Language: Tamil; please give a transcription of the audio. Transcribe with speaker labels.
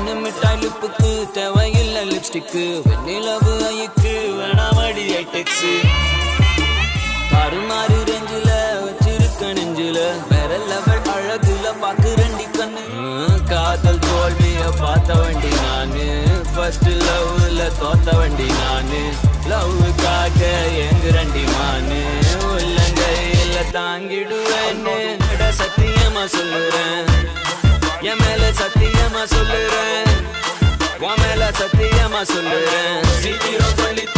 Speaker 1: தேனு மிட்டாய் லிப்புக்கு தேவையில்லை லிப்ஸ்டிக்கு வெண்ணிலவு ஐக்கு வேணாமடி ஐடெக்ஸு தாறுமாறு ரெஞ்சில வச்சிருக்க நெஞ்சில வேற லெவல் அழகுல பாக்கு ரெண்டி கண்ணு உம், காதல் தோல்விய பார்த்த வண்டி நானு ஃபர்ஸ்ட் லவ்ல தோத்த வண்டி நானு லவ்வுக்காக எங்கு ரெண்டி மானு உள்ளங்கையில தாங்கிடுவேன்னு அட சத்தியமா சொல்லுறேன் என் மேல சத்தியமா சொல்லுறேன் உன் மேல சத்தியமா சொல்லுறேன் சீக்கிரம் சொல்லி